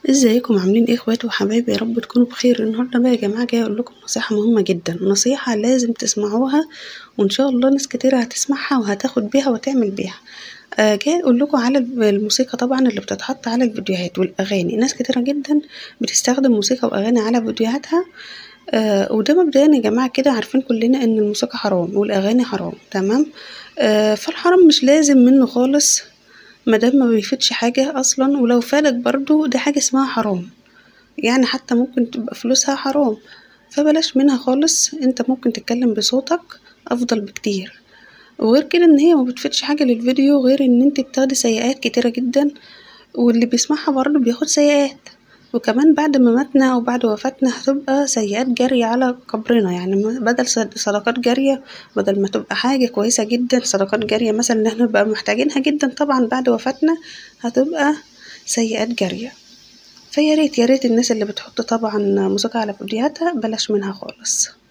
ازيكم عاملين ايه اخواتي وحبايبي يا رب تكونوا بخير النهارده بقى يا جماعه جايه اقول لكم نصيحه مهمه جدا نصيحه لازم تسمعوها وان شاء الله ناس كتير هتسمعها وهتاخد بيها وتعمل بيها آه جاي اقول لكم على الموسيقى طبعا اللي بتتحط على الفيديوهات والاغاني ناس كتيره جدا بتستخدم موسيقى واغاني على فيديوهاتها آه وده مبدئيا يا جماعه كده عارفين كلنا ان الموسيقى حرام والاغاني حرام تمام آه فالحرام مش لازم منه خالص مادام ما بيفيدش حاجة أصلا ولو فادك برضو دي حاجة اسمها حرام يعني حتى ممكن تبقى فلوسها حرام فبلاش منها خالص انت ممكن تتكلم بصوتك أفضل بكتير وغير كده ان هي ما بتفيدش حاجة للفيديو غير ان انت بتاخدي سيئات كتيرة جدا واللي بيسمعها برضو بياخد سيئات وكمان بعد ما ماتنا او بعد وفاتنا هتبقى سيئات جارية على قبرنا يعني بدل صدقات جارية بدل ما تبقى حاجة كويسة جدا صدقات جارية مثلا اللي احنا نبقى محتاجينها جدا طبعا بعد وفاتنا هتبقى سيئات جارية فيا ريت يا ريت الناس اللي بتحط طبعا موسيقى على فيديوهاتها بلاش منها خالص